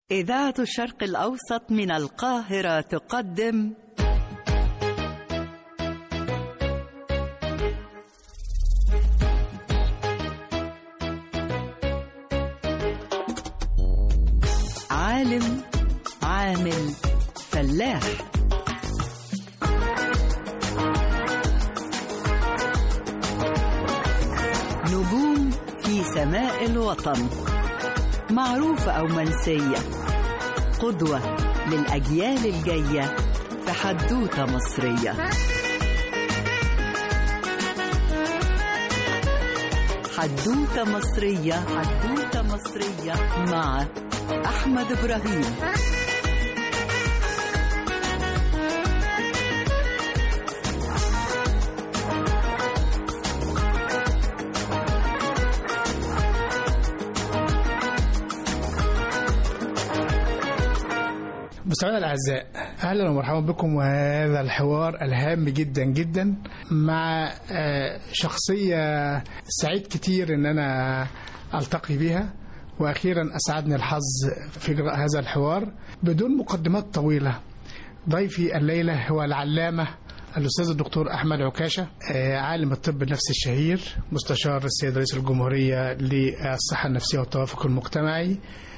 إذاعة الشرق الأوسط من القاهرة تقدم عالم عامل فلاح نجوم في سماء الوطن معروفة أو منسية قدوة للأجيال الجاية في حدوتة مصرية حدوتة مصرية حدوتة مصرية مع أحمد إبراهيم مستمعينا الاعزاء اهلا ومرحبا بكم وهذا الحوار الهام جدا جدا مع آه، شخصيه سعيد كتير ان انا التقي بها واخيرا اسعدني الحظ في اجراء هذا الحوار بدون مقدمات طويله ضيفي الليله هو العلامه الاستاذ الدكتور احمد عكاشه آه، عالم الطب النفسي الشهير مستشار السيد رئيس الجمهوريه للصحه النفسيه والتوافق المجتمعي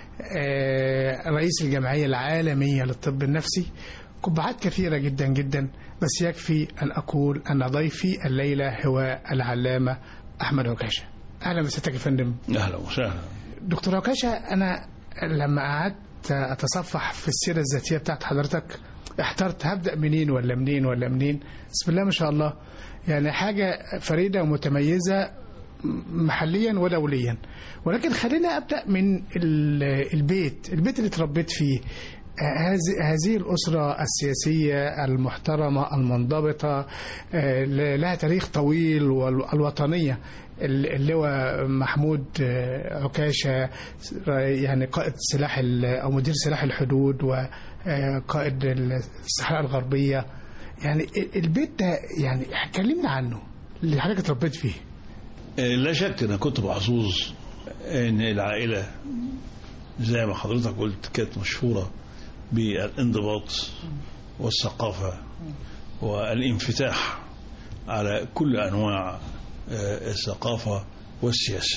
آه، رئيس الجمعية العالمية للطب النفسي قبعات كثيرة جدا جدا بس يكفي أن أقول أن ضيفي الليلة هو العلامة أحمد عكاشة أهلا بسيادتك يا فندم اهلا وسهلا دكتور عكاشة أنا لما قعدت أتصفح في السيرة الذاتية بتاعت حضرتك احترت هبدأ منين ولا منين ولا منين بسم الله ما شاء الله يعني حاجة فريدة ومتميزة محليا ودوليا ولكن خلينا ابدا من ال- البيت البيت اللي اتربيت فيه هذه هذه الأسرة السياسية المحترمة المنضبطة آه، لها تاريخ طويل والوطنية اللواء محمود آه، عكاشة آه، يعني قائد سلاح ال- أو مدير سلاح الحدود وقائد الصحراء الغربية يعني البيت ده يعني كلمنا عنه اللي حضرتك اتربيت فيه آه، لا شك انا كنت محظوظ ان العائله زي ما حضرتك قلت كانت مشهوره بالانضباط والثقافه والانفتاح على كل انواع آه، الثقافه والسياسه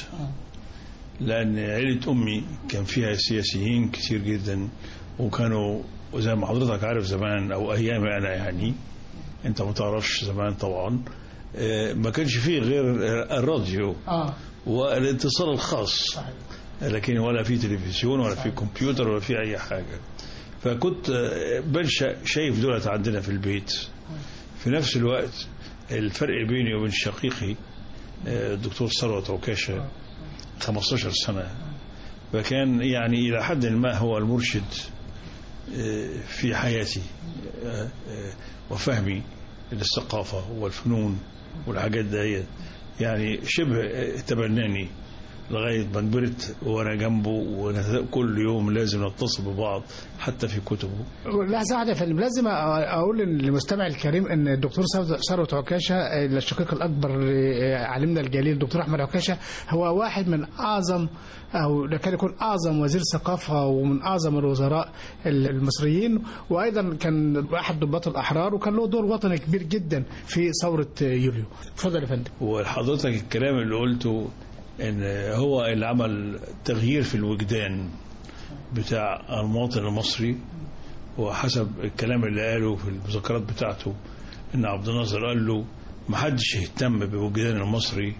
لان عيله امي كان فيها سياسيين كتير جدا وكانوا زي ما حضرتك عارف زمان او ايامي انا يعني انت ما تعرفش زمان طبعا آه، ما كانش فيه غير آه، الراديو اه والاتصال الخاص لكن ولا في تلفزيون ولا في كمبيوتر ولا في اي حاجه فكنت آه، بنشا شايف دولت عندنا في البيت في نفس الوقت الفرق بيني وبين شقيقي آه، الدكتور ثروت عكاشه 15 سنه فكان يعني الى حد ما هو المرشد آه، في حياتي آه، آه، وفهمي للثقافه والفنون والحاجات ديت يعني شبه آه، تبناني لغايه ما كبرت وانا جنبه وكل يوم لازم نتصل ببعض حتى في كتبه لحظة واحدة يا فندم لازم أقول للمستمع الكريم أن الدكتور ثروت عكاشة الشقيق الأكبر لعالمنا الجليل الدكتور أحمد عكاشة هو واحد من أعظم أو كان يكون أعظم وزير ثقافة ومن أعظم الوزراء المصريين وأيضا كان أحد ضباط الأحرار وكان له دور وطني كبير جدا في ثورة يوليو اتفضل يا فندم وحضرتك الكلام اللي قلته ان هو اللي عمل تغيير في الوجدان بتاع المواطن المصري وحسب الكلام اللي قاله في المذكرات بتاعته ان عبد الناصر قال له ما حدش يهتم بوجدان المصري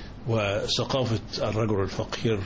وثقافة الرجل الفقير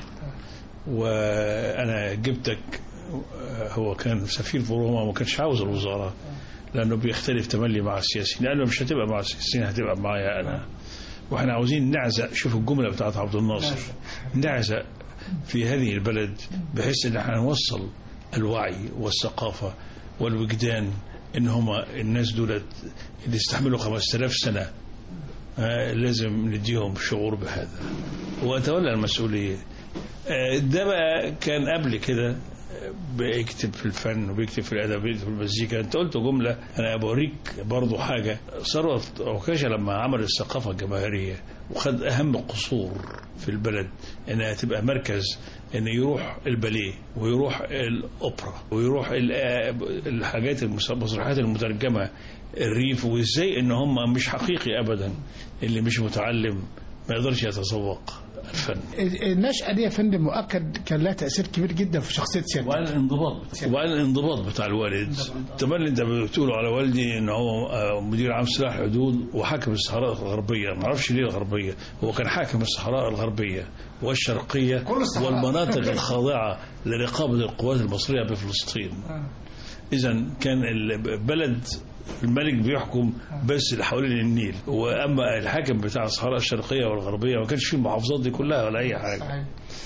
وأنا جبتك هو كان سفير في روما وما كانش عاوز الوزارة لأنه بيختلف تملي مع السياسيين قال له مش هتبقى مع السياسيين هتبقى معايا أنا واحنا عاوزين نعزق شوف الجملة بتاعت عبد الناصر نعزق في هذه البلد بحيث ان احنا نوصل الوعي والثقافة والوجدان ان هما الناس دولت اللي استحملوا 5000 سنة آه، لازم نديهم شعور بهذا وتولى المسؤولية آه، ده بقى كان قبل كده آه، بيكتب في الفن وبيكتب في الادب وبيكتب في المزيكا انت قلت جمله انا بوريك برضو حاجه ثروت عكاشه لما عمل الثقافه الجماهيريه وخد اهم قصور في البلد انها تبقى مركز ان يروح الباليه ويروح الاوبرا ويروح ال- الحاجات المس- المسرحيات المترجمه الريف وازاي ان هم مش حقيقي ابدا اللي مش متعلم ما يقدرش يتذوق الفن النشأة دي يا فندم مؤكد كان لها تأثير كبير جدا في شخصية سيادتك وعلى الانضباط وعلى الانضباط بتاع الوالد طبعا اللي انت بتقوله على والدي ان هو آه، مدير عام سلاح الحدود وحاكم الصحراء الغربيه ما اعرفش ليه الغربيه هو كان حاكم الصحراء الغربيه والشرقيه كل الصحراء. والمناطق الخاضعه لرقابه القوات المصريه بفلسطين اذا كان البلد الملك بيحكم بس اللي حوالين النيل واما الحاكم بتاع الصحراء الشرقيه والغربيه ما كانش فيه المحافظات دي كلها ولا اي حاجه صحيح.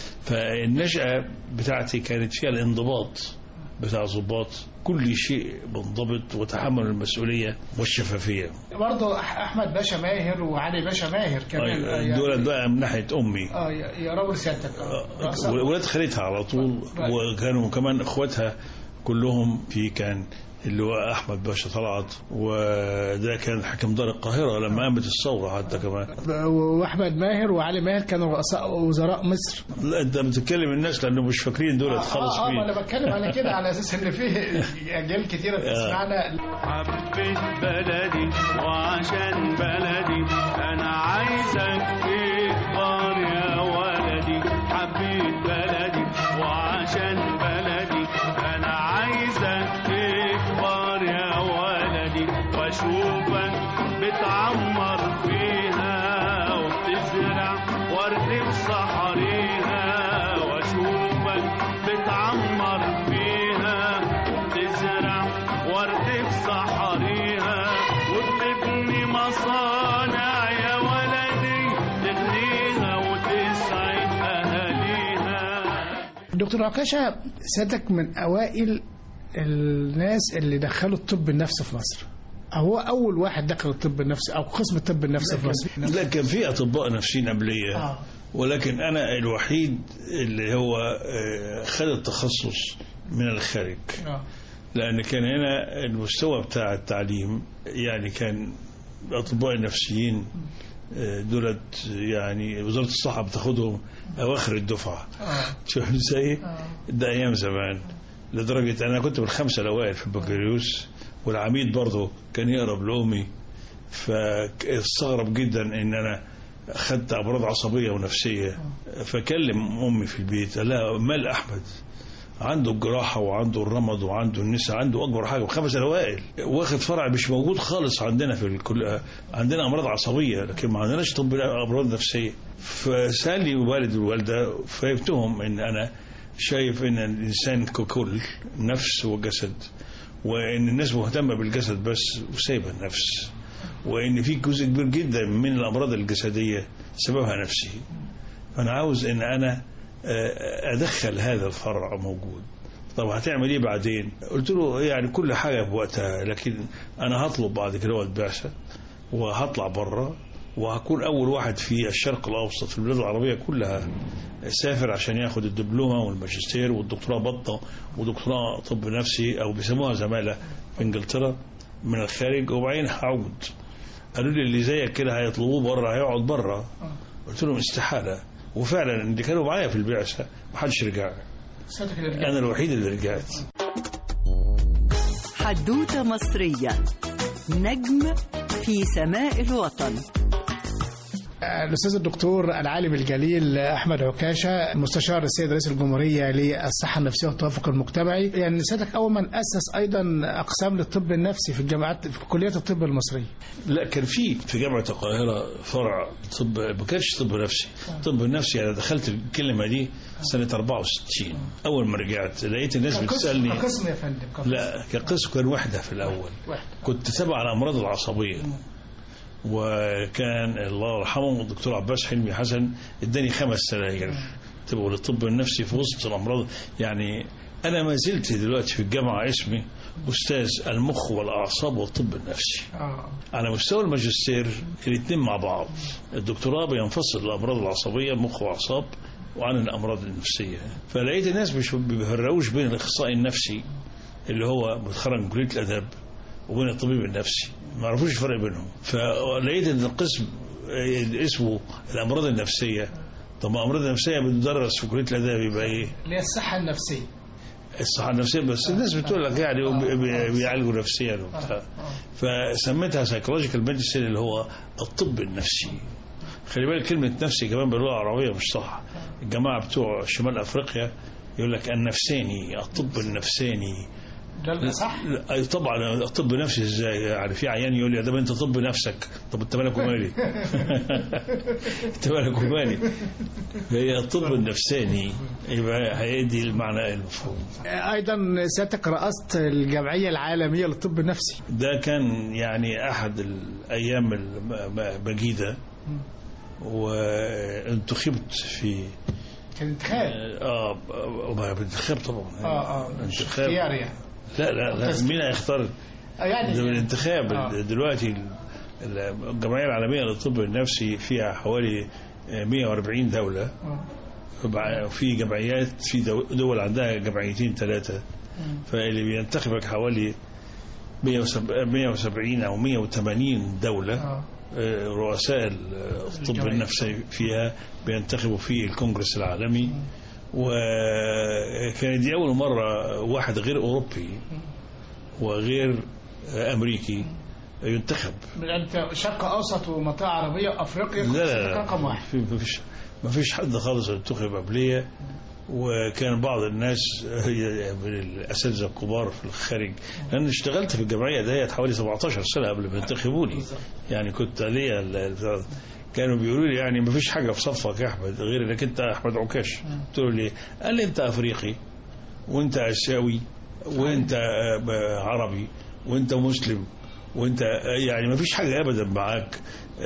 فالنشأة بتاعتي كانت فيها الانضباط بتاع ضباط كل شيء منضبط وتحمل المسؤولية والشفافية برضه أح- أحمد باشا ماهر وعلي باشا ماهر كمان آه، يعني- دول بقى من ناحية أمي اه يا يا رجل سيادتك آه. رؤساء- ولاد خالتها على طول وكانوا كمان اخواتها كلهم في كان اللي هو احمد باشا طلعت وده كان حكم دار القاهره لما قامت الثوره حتى كمان واحمد ماهر وعلي ماهر كانوا رؤساء وزراء مصر لا انت بتتكلم الناس لانه مش فاكرين دول خالص اه, آه ما مين انا بتكلم على كده على اساس ان في اجيال كتيره بتسمعنا حبيت بلدي وعشان بلدي انا عايزك تكبر يا ولدي حبيت بلدي وعشان بلدي انا عايزك تكبر يا ولدي واشوفك بتعمر فيها وبتزرع ورد في صحريها واشوفك بتعمر فيها وبتزرع ورد في صحريها وبتبني مصانع يا ولدي تغنيها وتسعد اهاليها دكتور عكاشة سيادتك من اوائل الناس اللي دخلوا الطب النفسي في مصر هو اول واحد دخل الطب النفسي او قسم الطب النفسي في مصر لا كان في اطباء نفسيين قبليه آه. ولكن انا الوحيد اللي هو آه، خد التخصص من الخارج آه. لان كان هنا المستوى بتاع التعليم يعني كان الاطباء النفسيين آه، دولت يعني وزاره الصحه بتاخدهم اواخر الدفعه آه. شوف ازاي ده ايام زمان لدرجه انا كنت من الخمسه الاوائل في البكالوريوس والعميد برضه كان يقرب لامي فاستغرب جدا ان انا اخذت امراض عصبيه ونفسيه فكلم امي في البيت قال لها مال احمد عنده الجراحه وعنده الرمد وعنده النساء عنده اكبر حاجه بخمس الاوائل واخد فرع مش موجود خالص عندنا في الكل عندنا امراض عصبيه لكن ما عندناش طب امراض نفسيه فسالني والد والوالده فهمتهم ان انا شايف ان الانسان ككل نفس وجسد وان الناس مهتمه بالجسد بس وسايبه النفس وان في جزء كبير جدا من الامراض الجسديه سببها نفسي فانا عاوز ان انا آه، ادخل هذا الفرع موجود طب هتعمل ايه بعدين قلت له يعني كل حاجه بوقتها لكن انا هطلب بعد كده وقت بعثه وهطلع بره وهكون اول واحد في الشرق الاوسط في البلاد العربيه كلها سافر عشان ياخد الدبلومه والماجستير والدكتوراه بطه ودكتوراه طب نفسي او بيسموها زماله في انجلترا من الخارج وبعدين هعود قالوا لي اللي زيك كده هيطلبوه بره هيقعد بره قلت لهم استحاله وفعلا اللي كانوا معايا في البعثه ما حدش رجع سيادتك اللي رجعت. انا الوحيد اللي رجعت حدوتة مصرية نجم في سماء الوطن الأستاذ الدكتور العالم الجليل أحمد عكاشة مستشار السيد رئيس الجمهورية للصحة النفسية والتوافق المجتمعي يعني سيادتك أول من أسس أيضا أقسام للطب النفسي في الجامعات في كليات الطب المصرية لا كان في في جامعه القاهره فرع طب ما كانش طب نفسي طب نفسي انا دخلت الكلمه دي سنه 64 اول ما رجعت لقيت الناس بتسالني كقسم يا فندم كقسم. لا كقسم كان وحده في الاول واحد. كنت تبع الامراض العصبيه وكان الله يرحمه الدكتور عباس حلمي حسن اداني خمس سنوات تبقوا للطب النفسي في وسط الامراض يعني انا ما زلت دلوقتي في الجامعه اسمي استاذ المخ والاعصاب والطب النفسي آه. على مستوى الماجستير الاثنين مع بعض الدكتوراه بينفصل الامراض العصبيه مخ واعصاب وعن الامراض النفسيه فلقيت الناس مش بيفرقوش بين الاخصائي النفسي اللي هو متخرج من كليه الاداب وبين الطبيب النفسي ما يعرفوش الفرق بينهم فلقيت ان القسم آه، اسمه الامراض النفسيه طب ما الامراض النفسيه بتدرس في كليه الاداب يبقى ايه؟ اللي هي الصحه النفسيه الصحه النفسيه بس الناس بتقول لك يعني بي- بي- بيعالجوا نفسيا وبتاع فسميتها سايكولوجيكال ميديسين اللي هو الطب النفسي خلي بالك كلمه نفسي كمان باللغه العربيه مش صح الجماعه بتوع شمال افريقيا يقول لك النفساني الطب النفساني ده اللي صح لا، أي طبعا الطب نفسي ازاي يعني في عيان يقول لي ده انت طب نفسك طب انت مالك ومالي انت مالك ومالي هي الطب النفساني يبقى هيدي المعنى المفهوم ايضا سيادتك رأست الجمعيه العالميه للطب النفسي ده كان يعني احد الايام المجيده وانتخبت في كان انتخاب اه آه، انتخاب طبعا اه اه مش انتخاب اختيار يعني لا لا لا تسليم. مين هيختار آه، يعني ده بالانتخاب آه. دلوقتي ال- الجمعيه العالميه للطب النفسي فيها حوالي 140 دوله آه. وبع- في جمعيات في دو- دول عندها جمعيتين ثلاثه فاللي بينتخبك حوالي 170 او 180 دوله اه آه، رؤساء الطب الجمعية. النفسي فيها بينتخبوا في الكونغرس العالمي وكانت دي أول مرة واحد غير أوروبي وغير آه، أمريكي ينتخب انت شرق اوسط ومنطقه عربيه وافريقيا لا لا لا رقم واحد في- ما فيش ما فيش حد خالص انتخب قبليه وكان بعض الناس هي من الاساتذه الكبار في الخارج لان اشتغلت في الجمعيه ديت حوالي 17 سنه قبل ما ينتخبوني يعني كنت ليا ال- البتاع ده. كانوا بيقولوا لي يعني ما فيش حاجه في صفك يا احمد غير انك انت احمد عكاش قلت له ليه؟ قال لي انت افريقي وانت اسيوي وانت آه، عربي وانت مسلم وانت آه، يعني ما فيش حاجه ابدا معاك آه،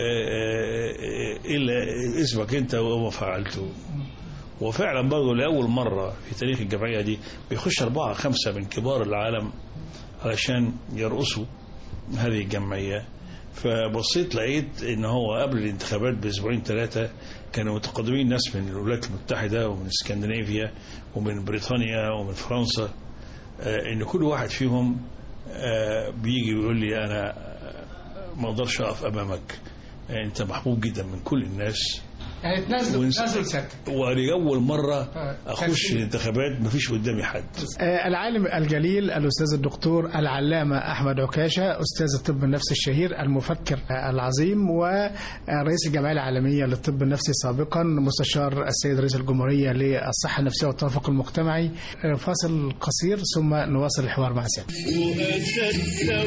آه، الا اسمك انت وما فعلته وفعلا برضه لاول مره في تاريخ الجمعيه دي بيخش اربعه خمسه من كبار العالم علشان يرقصوا هذه الجمعيه فبصيت لقيت ان هو قبل الانتخابات باسبوعين ثلاثه كانوا متقدمين ناس من الولايات المتحده ومن اسكندنافيا ومن بريطانيا ومن فرنسا آه، ان كل واحد فيهم آه، بيجي ويقول لي انا آه، ما اقدرش اقف امامك آه، انت محبوب جدا من كل الناس يعني تنزل ونس- تنزل سيادتك ولأول مرة آه، أخش تمثيل. الانتخابات مفيش قدامي حد آه، العالم الجليل الأستاذ الدكتور العلامة أحمد عكاشة أستاذ الطب النفسي الشهير المفكر آه، العظيم ورئيس الجمعية العالمية للطب النفسي سابقا مستشار السيد رئيس الجمهورية للصحة النفسية والتوافق المجتمعي آه، فاصل قصير ثم نواصل الحوار مع سيادتك وأساتذة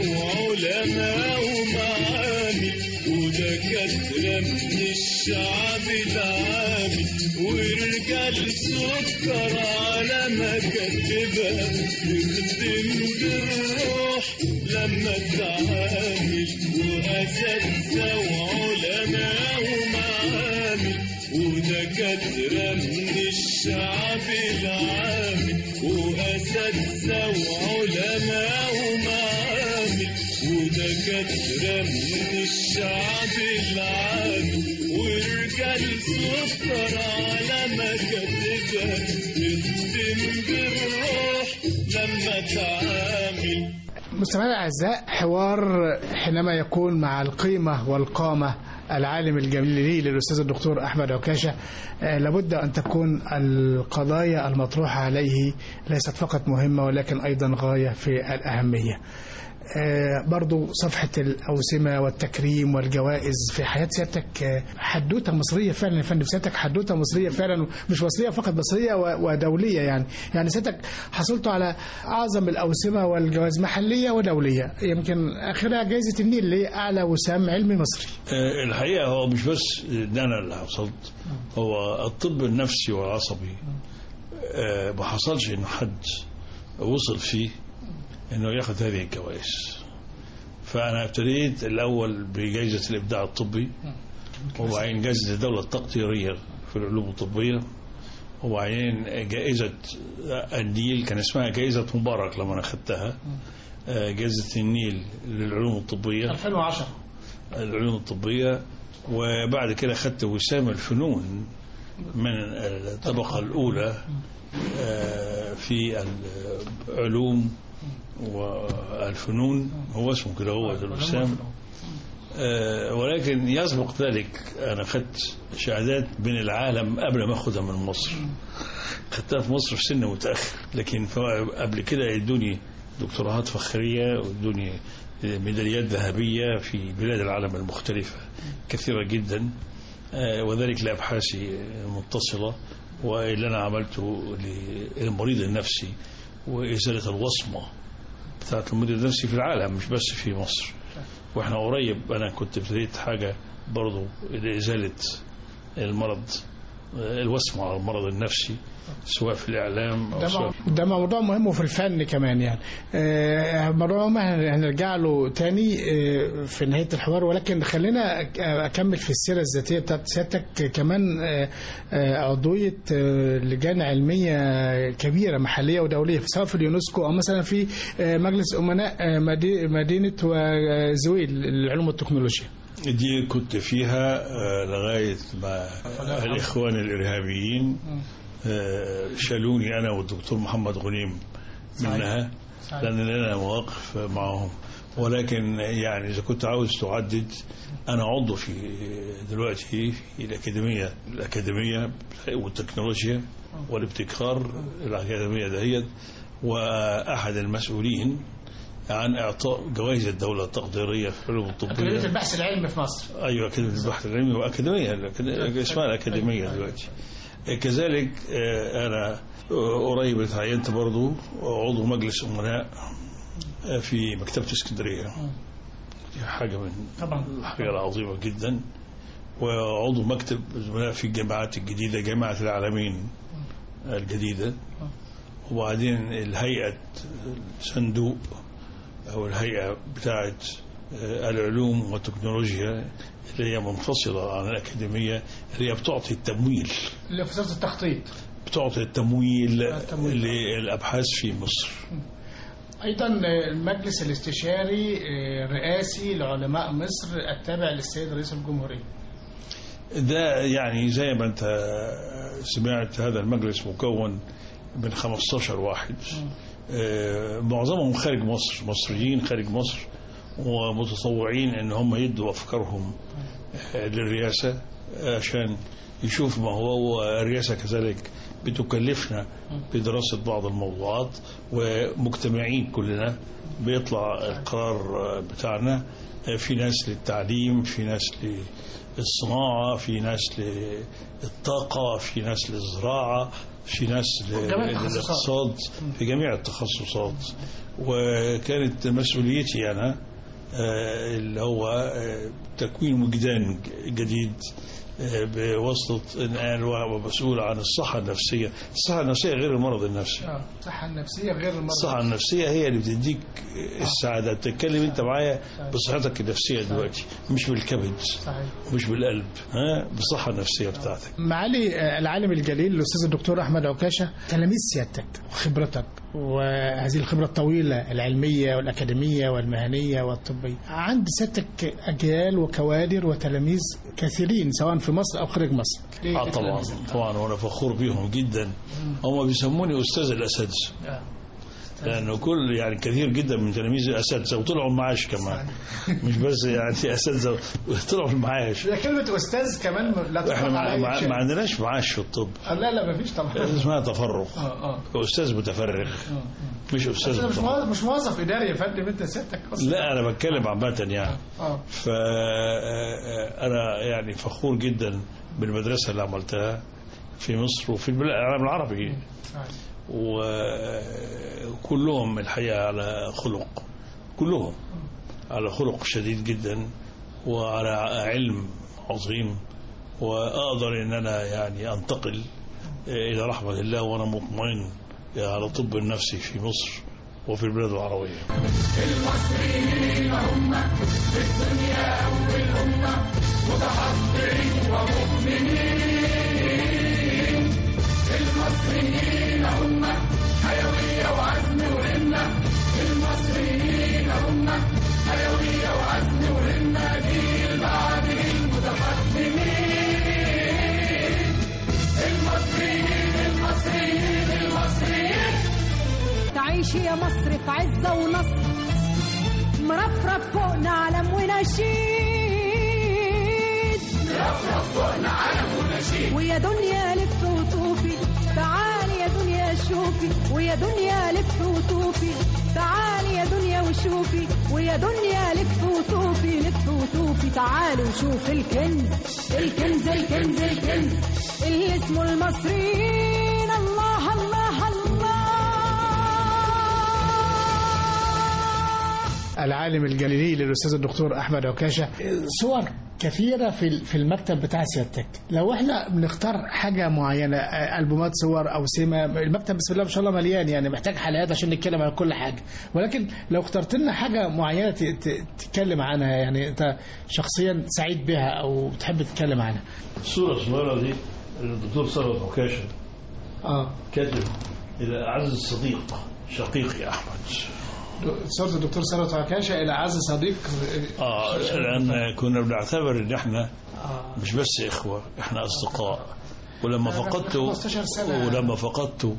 وعلماء ومعامل ودكاترة من الشعب العامي ورجال سكر على مكاتبها تخدم بالروح لما تعامل وأساتذة وعلماء ومعامل ودكاترة من الشعب العامي وأساتذة وعلماء ومعامل ودكاترة من الشعب العامي ورجال سكر على مكاتبها تخدم بالروح لما تعامل مستمعينا الاعزاء حوار حينما يكون مع القيمه والقامه العالم الجليل الاستاذ الدكتور احمد عكاشه آه، لابد ان تكون القضايا المطروحه عليه ليست فقط مهمه ولكن ايضا غايه في الاهميه. آه، برضو صفحة الأوسمة والتكريم والجوائز في حياة سيادتك آه، حدوتة مصرية فعلا يا فندم سيادتك حدوتة مصرية فعلا مش مصرية فقط مصرية و- ودولية يعني يعني سيادتك حصلت على أعظم الأوسمة والجوائز محلية ودولية يمكن آخرها جائزة النيل اللي هي أعلى وسام علمي مصري آه، الحقيقة هو مش بس ده أنا اللي حصلت هو الطب النفسي والعصبي آه، ما حصلش إنه حد وصل فيه إنه ياخد هذه الجوائز فأنا ابتديت الأول بجائزة الإبداع الطبي وبعدين جائزة الدولة التقديرية في العلوم الطبية وبعدين جائزة النيل كان اسمها جائزة مبارك لما أنا أخذتها آه، جائزة النيل للعلوم الطبية 2010 العلوم الطبية وبعد كده خدت وسام الفنون من الطبقة الأولى آه، في العلوم والفنون هو اسمه كده هو الوسام آه، ولكن يسبق ذلك أنا أخذت شهادات من العالم قبل ما أخذها من مصر خدتها في مصر في سن متأخر لكن ف- قبل كده يدوني دكتوراهات فخرية ويدوني ميداليات ذهبية في بلاد العالم المختلفة كثيرة جدا آه، وذلك لأبحاثي المتصلة واللي أنا عملته للمريض النفسي وإزالة الوصمة بتاعت المريض النفسي في العالم مش بس في مصر واحنا قريب انا كنت ابتديت حاجه برضو لازاله المرض آه، الوسم على المرض النفسي سواء في الاعلام او ده سواء مو- ده موضوع مهم وفي الفن كمان يعني آه، موضوع مهم هن- هنرجع له تاني آه، في نهاية الحوار ولكن خلينا أك- أكمل في السيرة الذاتية بتاعت سيادتك كمان آه، آه، عضوية آه، لجان علمية كبيرة محلية ودولية سواء في اليونسكو أو مثلا في آه، مجلس أمناء آه، مدي- مدينة وزويل للعلوم والتكنولوجيا دي كنت فيها آه، لغايه ما الاخوان الارهابيين آه، شالوني انا والدكتور محمد غنيم منها لان لنا مواقف معهم ولكن يعني اذا كنت عاوز تعدد انا عضو في دلوقتي في الاكاديميه الاكاديميه والتكنولوجيا والابتكار الاكاديميه دهيت واحد المسؤولين عن اعطاء جوائز الدوله التقديريه في العلوم الطبيه البحث العلمي في مصر ايوه اكاديميه البحث العلمي واكاديميه الأكاد- اسمها الاكاديميه دلوقتي كذلك آه، انا قريب اتعينت برضو عضو مجلس امناء آه، في مكتبه اسكندريه دي حاجه من طبعا الحاجه العظيمه جدا وعضو مكتب زملاء في الجامعات الجديده جامعه العالمين الجديده وبعدين الهيئه الصندوق او الهيئه بتاعه آه، العلوم والتكنولوجيا اللي هي منفصله عن الاكاديميه اللي هي بتعطي التمويل اللي في وزارة التخطيط بتعطي التمويل التمويل. للابحاث في مصر أيضا المجلس الاستشاري الرئاسي لعلماء مصر التابع للسيد رئيس الجمهورية ده يعني زي ما انت سمعت هذا المجلس مكون من 15 واحد آه، معظمهم خارج مصر مصريين خارج مصر ومتطوعين ان هم يدوا افكارهم آه، للرئاسه عشان يشوف ما هو والرئاسه كذلك بتكلفنا بدراسه بعض الموضوعات ومجتمعين كلنا بيطلع القرار بتاعنا آه، في ناس للتعليم في ناس للصناعه في ناس للطاقه في ناس للزراعه في ناس ل- جميع التخصصات. للاقتصاد في جميع التخصصات وكانت مسؤوليتي انا آه، اللي هو آه، تكوين وجدان جديد آه، بواسطة إن أنا ومسؤول عن الصحة النفسية الصحة النفسية غير المرض النفسي اه الصحة النفسية غير المرض الصحة النفسية هي اللي بتديك السعادة بتتكلم انت معايا بصحتك النفسية دلوقتي مش بالكبد صحيح مش بالقلب ها بالصحة النفسية بتاعتك معالي آه، العالم الجليل الأستاذ الدكتور أحمد عكاشة تلاميذ سيادتك وخبرتك وهذه الخبرة الطويلة العلمية والأكاديمية والمهنية والطبية عند سيادتك أجيال وكوادر وتلاميذ كثيرين سواء في مصر أو خارج مصر اه طبعا طبعا وانا فخور بيهم جدا هم بيسموني استاذ الاساتذه آه. لانه كل يعني كثير جدا من تلاميذي اساتذه وطلعوا المعاش كمان مش بس يعني اساتذه طلعوا في المعاش ده كلمة أستاذ كمان لا احنا تطلق ما, على ما, أي شيء. ما عندناش معاش في الطب آه، لا لا مفيش طبعا اسمها تفرغ اه اه استاذ متفرغ مش استاذ أنا مش متفرغ موظف مش موظف إداري يا فندم أنت سيادتك أصلا لا انا بتكلم عامه يعني اه فأنا يعني فخور جدا بالمدرسة اللي عملتها في مصر وفي البلاد- العالم العربي وكلهم الحقيقة على خلق كلهم على خلق شديد جدا وعلى علم عظيم وأقدر أن أنا يعني أنتقل إلى رحمة الله وأنا مطمئن على طب النفسي في مصر وفي البلاد العربية تعيشي يا مصر في عزة ونصر مرفرف فوقنا علم ونشيد ويا دنيا لف وطوفي تعالي يا دنيا شوفي ويا دنيا لف وطوفي تعالي يا دنيا وشوفي ويا دنيا لف وطوفي لف وطوفي تعالي وشوف الكنز الكنز الكنز الكنز اللي اسمه المصريين الله الله الله العالم الجليلي للاستاذ الدكتور احمد عكاشه صور كثيره في في المكتب بتاع سيادتك لو احنا بنختار حاجه معينه آه، البومات صور او سيما المكتب بسم الله ما شاء الله مليان يعني محتاج حلقات عشان نتكلم عن كل حاجه ولكن لو اخترت لنا حاجه معينه ت- ت- تتكلم عنها يعني انت شخصيا سعيد بها او تحب تتكلم عنها الصورة الصغيرة دي الدكتور ثروت عكاشة اه كاتب إلى أعز صديق شقيقي أحمد صورة الدكتور ثروت عكاشه الى اعز صديق آه لأن كنا بنعتبر إن إحنا مش بس إخوة إحنا أصدقاء ولما فقدته 15 سنة. ولما فقدته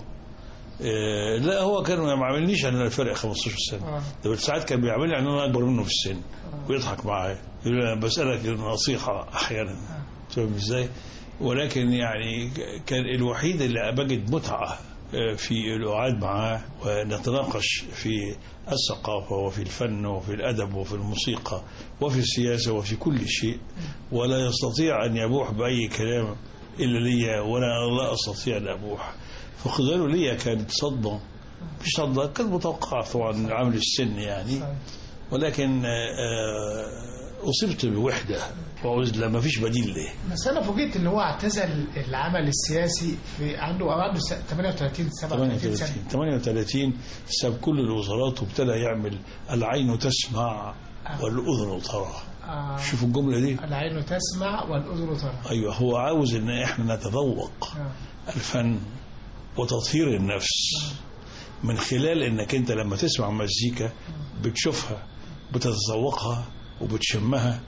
آه لا هو كان ما عملنيش أنا الفرق 15 سنة آه. ده ساعات كان بيعملني أن أنا أكبر منه في السن ويضحك معايا يقول لي أنا بسألك نصيحة أحيانا فاهم إزاي؟ ولكن يعني كان الوحيد اللي بجد متعة آه، في القعاد معاه ونتناقش في الثقافة وفي الفن وفي الأدب وفي الموسيقى وفي السياسة وفي كل شيء ولا يستطيع أن يبوح بأي كلام إلا لي وأنا لا أستطيع أن أبوح فخذله لي كانت صدمة مش صدمة كانت متوقعة طبعا من عامل السن يعني ولكن آه، آه، أصبت بوحدة وعزلة ما فيش بديل له بس انا فوجئت ان هو اعتزل العمل السياسي في عنده عنده 38 37 سنه 38 38 ساب كل الوزارات وابتدى يعمل العين تسمع والأذن ترى آه. شوفوا الجملة دي العين تسمع والاذن ترى أيوة هو عاوز إن إحنا نتذوق آه. الفن وتطهير النفس من خلال إنك أنت لما تسمع مزيكا بتشوفها بتتذوقها وبتشمها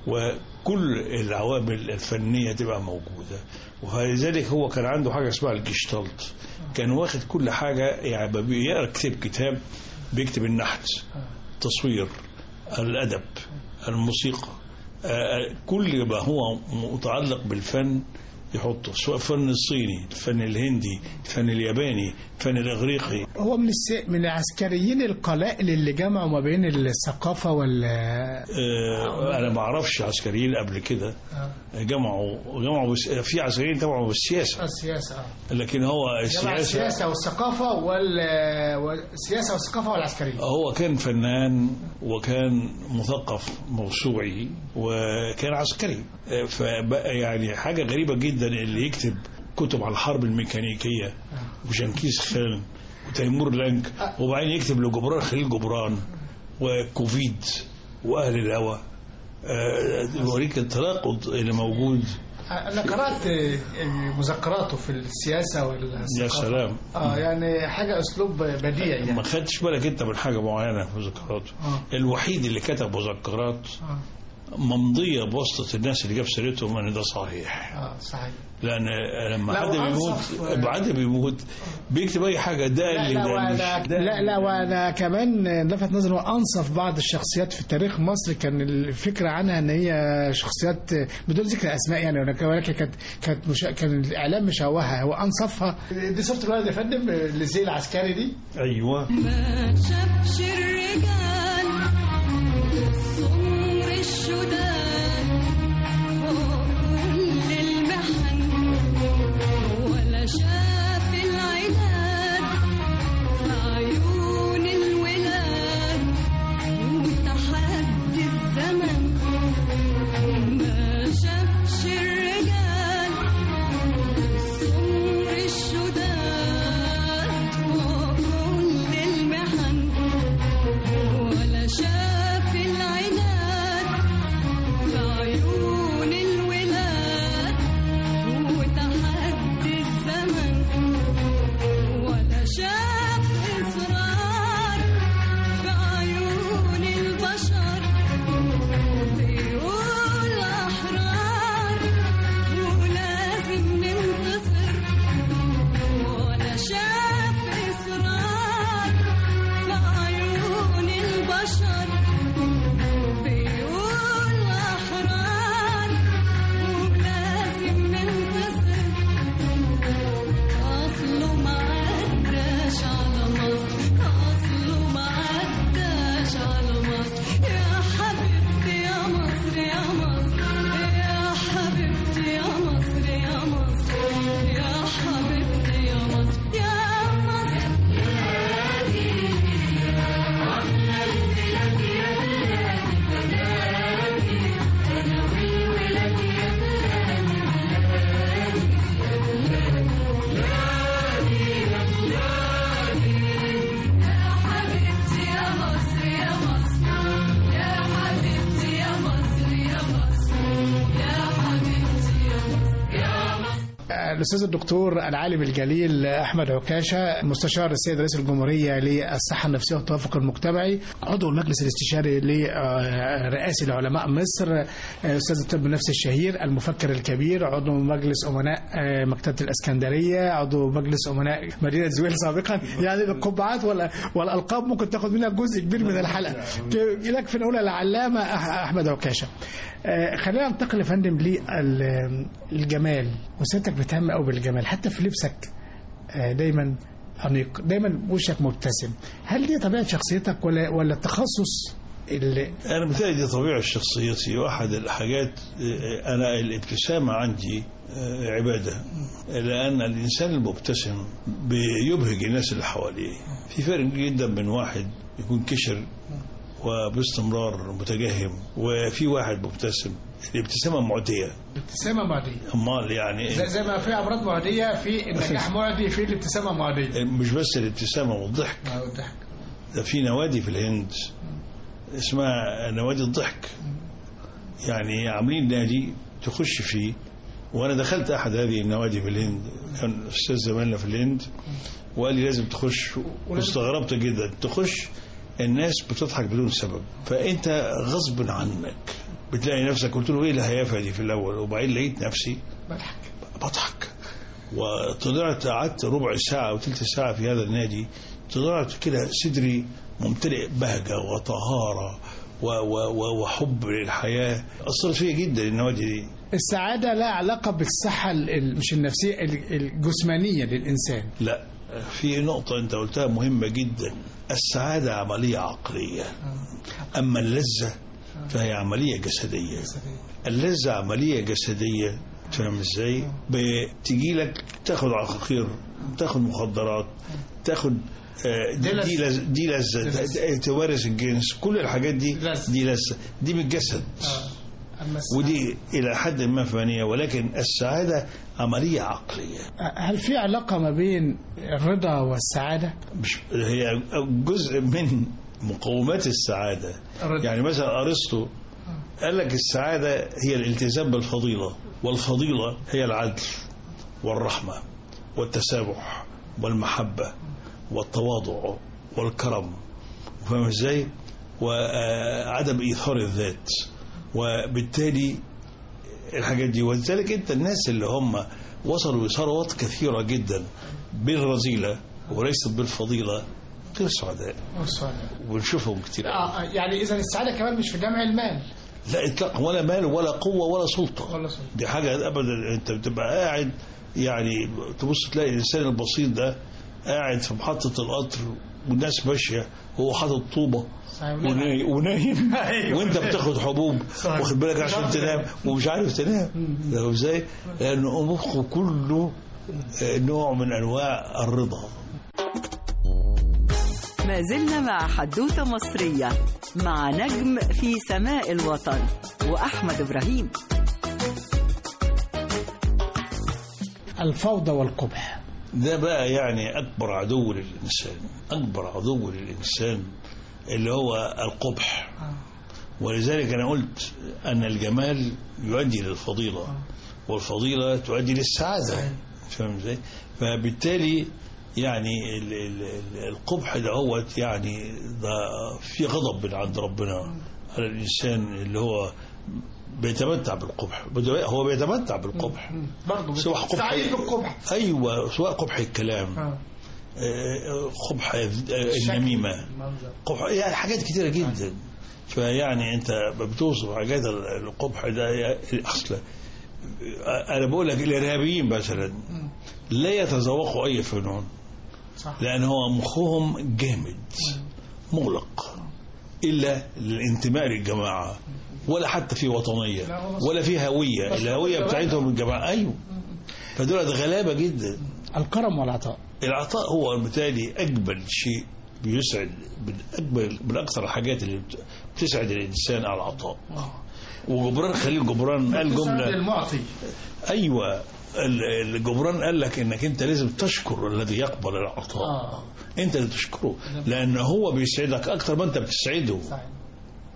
وكل العوامل الفنية تبقى موجودة ولذلك هو كان عنده حاجة اسمها الجشتالت كان واخد كل حاجة يعني بيقرا كتاب كتاب بيكتب النحت تصوير الأدب الموسيقى آه، كل ما هو متعلق بالفن يحطه سواء الفن الصيني الفن الهندي الفن الياباني الفن الإغريقي هو من الس... من العسكريين القلائل اللي جمعوا ما بين الثقافه وال آه، انا ما اعرفش عسكريين قبل كده جمعوا جمعوا بس في عسكريين جمعوا بالسياسه السياسه اه لكن هو جمع السياسه السياسه والثقافه وال والسياسه والثقافه والعسكريه هو كان فنان وكان مثقف موسوعي وكان عسكري آه، فبقى يعني حاجه غريبه جدا اللي يكتب كتب على الحرب الميكانيكيه وجنكيز خان وتيمور لانك وبعدين يكتب لجبران خليل جبران وكوفيد واهل الهوى آه، يوريك التناقض اللي موجود انا قرات آه، مذكراته في السياسه والثقافه يا سلام اه يعني حاجه اسلوب بديع يعني ما خدتش بالك انت من حاجه معينه في مذكراته آه. الوحيد اللي كتب مذكرات اه ممضيه بواسطه الناس اللي جاب سيرتهم ان ده صحيح اه صحيح لان لما لا، حد وأنصف- بيموت حد بيموت بيكتب اي حاجه ده لا اللي لا ده وانا مش- ده لا لا وانا كمان لفت نظري وانصف بعض الشخصيات في تاريخ مصر كان الفكره عنها ان هي شخصيات بدون ذكر اسماء يعني ولكن ولكن كانت كانت مش كان الاعلام مشوهها هو انصفها دي صوره الولد يا فندم الزي العسكري دي ايوه ما شافش الرجال سمر الشداد فوق كل المحن ولا شاف العداد في عيون الولاد وتحدي الزمن ما شافش الرجال سمر الشداد فوق كل المحن الاستاذ الدكتور العالم الجليل احمد عكاشه مستشار السيد رئيس الجمهوريه للصحه النفسيه والتوافق المجتمعي عضو المجلس الاستشاري لرئاسي لعلماء مصر استاذ الطب النفسي الشهير المفكر الكبير عضو مجلس امناء مكتبه الاسكندريه عضو مجلس امناء مدينه زويل سابقا يعني القبعات ولا والالقاب ممكن تاخد منها جزء كبير من الحلقه يكفي نقول العلامه احمد عكاشه آه، خلينا ننتقل يا فندم للجمال وسيادتك بتهتم قوي بالجمال حتى في لبسك آه، دايما انيق دايما وشك مبتسم هل دي طبيعه شخصيتك ولا ولا التخصص اللي انا بتهيألي دي طبيعه شخصيتي واحد الحاجات آه، انا الابتسامه عندي آه، عباده لان الانسان المبتسم بيبهج الناس اللي حواليه في فرق جدا بين واحد يكون كشر وباستمرار متجهم وفي واحد مبتسم الابتسامه معديه الابتسامه معديه امال يعني زي, زي ما في امراض معديه في النجاح معدي في الابتسامه معديه مش بس الابتسامه والضحك الضحك ده في نوادي في الهند اسمها نوادي الضحك يعني عاملين نادي تخش فيه وانا دخلت احد هذه النوادي في الهند كان استاذ زماننا في الهند وقال لي لازم تخش واستغربت جدا تخش الناس بتضحك بدون سبب فانت غصب عنك بتلاقي نفسك قلت له ايه الهيافه دي في الاول وبعدين لقيت نفسي بضحك بضحك وطلعت قعدت ربع ساعة أو ثلث ساعة في هذا النادي طلعت كده صدري ممتلئ بهجة وطهارة و و و وحب للحياة أثرت فيا جدا النوادي دي السعاده لها علاقه بالصحه ال- ال- مش النفسيه ال- الجسمانيه للانسان لا في نقطة أنت قلتها مهمة جدا السعادة عملية عقلية أما اللذة فهي عملية جسدية اللذة عملية جسدية فاهم ازاي؟ بتجي لك تاخد عقاقير تاخد مخدرات تاخد آه، دي دي لذة دي لذة توارث الجنس كل الحاجات دي لذة. دي لذة دي بالجسد أما السعادة- ودي إلى حد ما فانية ولكن السعادة عملية عقلية هل في علاقه ما بين الرضا والسعاده مش هي جزء من مقومات السعادة الرضا. يعني مثلا أرسطو قال لك السعادة هي الالتزام بالفضيلة والفضيلة هي العدل والرحمة والتسامح والمحبة والتواضع والكرم فاهم ازاي؟ وعدم إيثار الذات وبالتالي الحاجات دي ولذلك انت الناس اللي هم وصلوا لثروات كثيرة جدا بالرذيلة وليست بالفضيلة غير سعداء ونشوفهم كتير أوي. آه يعني اذا السعاده كمان مش في جمع المال لا اطلاقا ولا مال ولا قوة ولا سلطة ولا سلطة. دي حاجة ابدا انت بتبقى قاعد يعني تبص تلاقي الانسان البسيط ده قاعد في محطة القطر والناس ماشية وهو حاطط طوبة صحيح. وناي- ونايم أيوة. وانت بتاخد حبوب صحيح. واخد بالك مش عشان عارف تنام ومش عارف تنام فاهم ازاي؟ لانه مخه كله آه، نوع من انواع الرضا ما زلنا مع حدوثة مصرية مع نجم في سماء الوطن وأحمد إبراهيم الفوضى والقبح ده بقى يعني أكبر عدو للإنسان أكبر عدو للإنسان اللي هو القبح ولذلك أنا قلت أن الجمال يؤدي للفضيلة والفضيلة تؤدي للسعادة فاهم ازاي؟ فبالتالي يعني ال- ال- ال- القبح دهوت يعني ده في غضب من عند ربنا على الإنسان اللي هو بيتمتع بالقبح هو بيتمتع بالقبح برضه سواء قبح سعيد بالقبح ايوه سواء قبح الكلام آه. آه، قبح النميمه قبح يعني حاجات كتيره جدا فيعني انت بتوصف حاجات القبح ده يا- اصلا انا بقول لك الارهابيين مثلا لا يتذوقوا اي فنون صح لان هو مخهم جامد مغلق الا للانتماء للجماعه ولا حتى في وطنيه لا، هو ولا في هويه بس الهويه هو بتاعتهم الجماعه ايوه فدول غلابه جدا الكرم والعطاء العطاء هو بالتالي اجمل شيء بيسعد من اجمل من اكثر الحاجات اللي بت- بتسعد الانسان العطاء وجبران خليل جبران قال جمله المعطي ايوه ال- الجبران قال لك انك انت لازم تشكر الذي يقبل العطاء آه. انت اللي تشكره لان هو بيسعدك اكتر ما انت بتسعده صحيح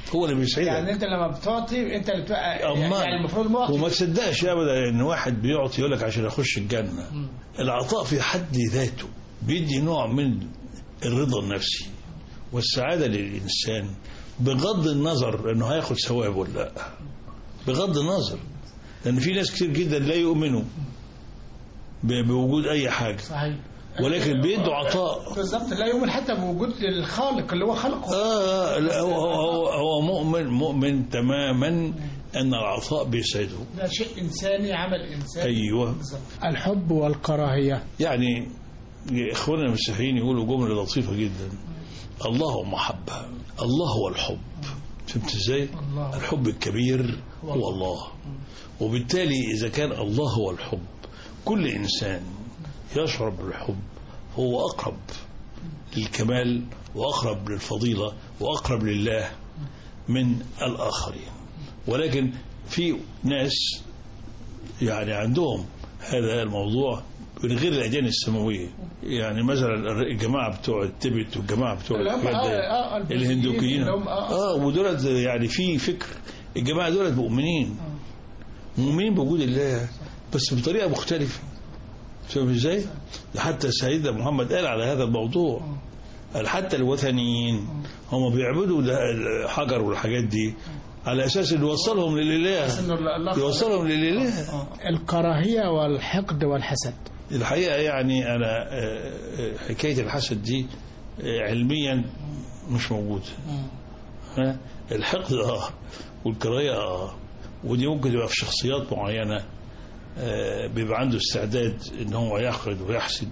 هو اللي بيسعدك يعني انت لما بتعطي انت اللي بتبقى أمال. يعني المفروض معطي وما تصدقش ابدا ان واحد بيعطي يقول لك عشان اخش الجنه العطاء في حد ذاته بيدي نوع من الرضا النفسي والسعاده للانسان بغض النظر انه هياخد ثواب ولا لا بغض النظر لان في ناس كتير جدا لا يؤمنوا ب- بوجود اي حاجه صحيح ولكن بيدوا عطاء بالظبط لا يؤمن حتى بوجود الخالق اللي هو خلقه آه لا هو هو هو مؤمن مؤمن تماما ان العطاء بيسعده ده شيء انساني عمل انساني ايوه بالظبط الحب والكراهيه يعني اخواننا المسيحيين يقولوا جمله لطيفه جدا الله محبه الله هو الحب فهمت ازاي؟ الله. الحب الكبير هو الله وبالتالي اذا كان الله هو الحب كل انسان يشعر بالحب هو اقرب للكمال واقرب للفضيله واقرب لله من الاخرين ولكن في ناس يعني عندهم هذا الموضوع من غير الاديان السماويه يعني مثلا الجماعه بتوع التبت والجماعه بتوع اللي هم الحاجات آه، دي، آه، البوذيين الهندوكيين اللي هم- آه، اه ودولت يعني في فكر الجماعه دولت مؤمنين مؤمنين بوجود الله بس بطريقه مختلفه فاهم ازاي؟ ده حتى سيدنا محمد قال على هذا الموضوع قال حتى الوثنيين هم بيعبدوا ده الحجر والحاجات دي على اساس انه يوصلهم للاله إنه الله يوصلهم للاله الكراهيه والحقد والحسد الحقيقه يعني انا آه، آه، حكايه الحسد دي آه، علميا مش موجوده ها؟ الحقد اه والكراهيه اه ودي ممكن تبقى في شخصيات معينه آه، بيبقى عنده استعداد ان هو يحقد ويحسد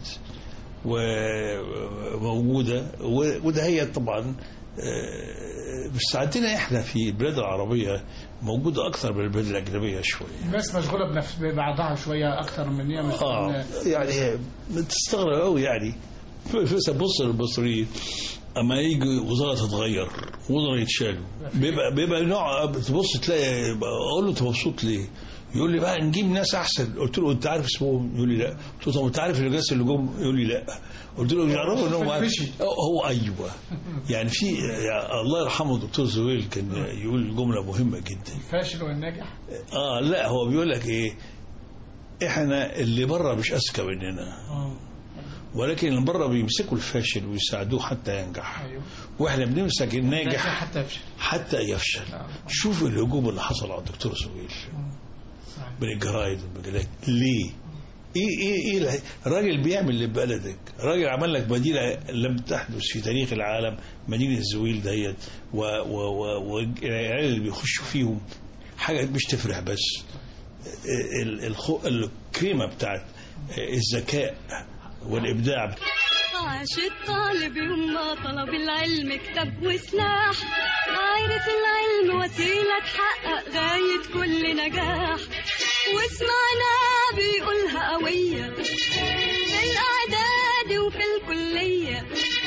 وموجوده و- وده هي طبعا آه، بس عندنا احنا في البلاد العربيه موجوده اكثر من البلاد الاجنبيه شويه الناس مشغوله بنفس ببعضها شويه اكتر من هي مش اه يعني تستغرب قوي يعني بس بص للمصريين اما يجي وزاره تتغير وزراء يتشالوا بيبقى بيبقى نوع تبص تلاقي اقول له انت مبسوط ليه؟ يقول لي بقى نجيب ناس احسن قلت له انت عارف اسمهم يقول لي لا قلت له طب انت عارف الناس اللي جم يقول لي لا قلت له يعرفوا ان هو مشي. هو ايوه يعني في يعني الله يرحمه الدكتور زويل كان يقول جمله مهمه جدا الفاشل والناجح اه لا هو بيقول لك ايه احنا اللي بره مش اذكى مننا ولكن اللي بره بيمسكوا الفاشل ويساعدوه حتى ينجح ايوه واحنا بنمسك الناجح حتى يفشل حتى يفشل شوف الهجوم اللي حصل على الدكتور سويل من الجرايد والمجلات ليه؟ ايه ايه ايه الع- الراجل بيعمل اللي ببلدك، الراجل عمل لك مدينه لم تحدث في تاريخ العالم مدينه الزويل ديت و- و- و- والعيال اللي بيخشوا فيهم حاجه مش تفرح بس ال- الخو- الكريمه بتاعت الذكاء والابداع عاش الطالب يوم ما طلب العلم كتاب وسلاح عارف العلم وسيلة تحقق غاية كل نجاح وسمعنا بيقولها قوية في الإعداد وفي الكلية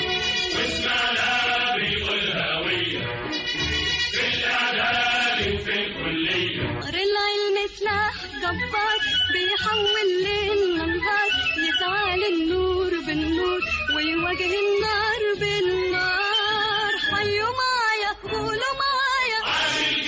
نهر العلم سلاح جبار بيحول ليل نهار يسعى للنور بالنور ويواجه النار بالنار حيوا معايا قولوا معايا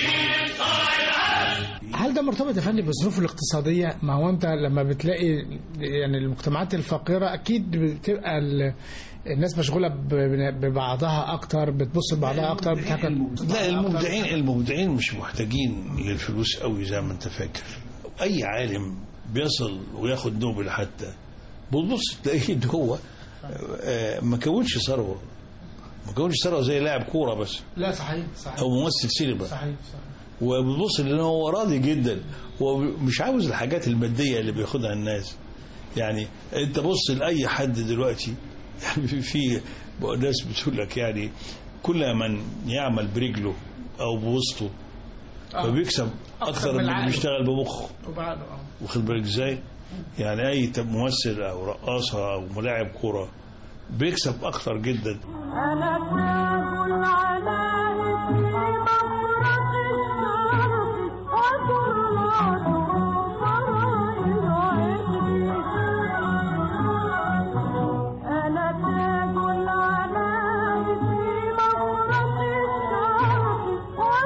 هل ده مرتبط يا فندم بالظروف الاقتصاديه؟ ما هو انت لما بتلاقي يعني المجتمعات الفقيره اكيد بتبقى ال- الناس مشغوله ب- ببعضها اكتر بتبص لبعضها اكتر بتاكل لا المبدعين المبدعين مش محتاجين للفلوس قوي زي ما انت فاكر اي عالم بيصل وياخد نوبل حتى بتبص تلاقيه ان هو آه، ما كونش ثروه ما كونش ثروه زي لاعب كوره بس لا صحيح صحيح او ممثل سينما صحيح صحيح وبتبص ان هو راضي جدا ومش عاوز الحاجات الماديه اللي بياخدها الناس يعني انت بص لاي حد دلوقتي في في ناس بتقول لك يعني كل من يعمل برجله او بوسطه فبيكسب اكثر من من اللي عقله. بيشتغل بمخه وبعده اه واخد بالك ازاي؟ يعني اي ت- ممثل او رقاصه او ملاعب كوره بيكسب اكثر جدا أنا تاج العلام في مفرق الشرق وطلعت أنا تاج العلام في مفرق الشرق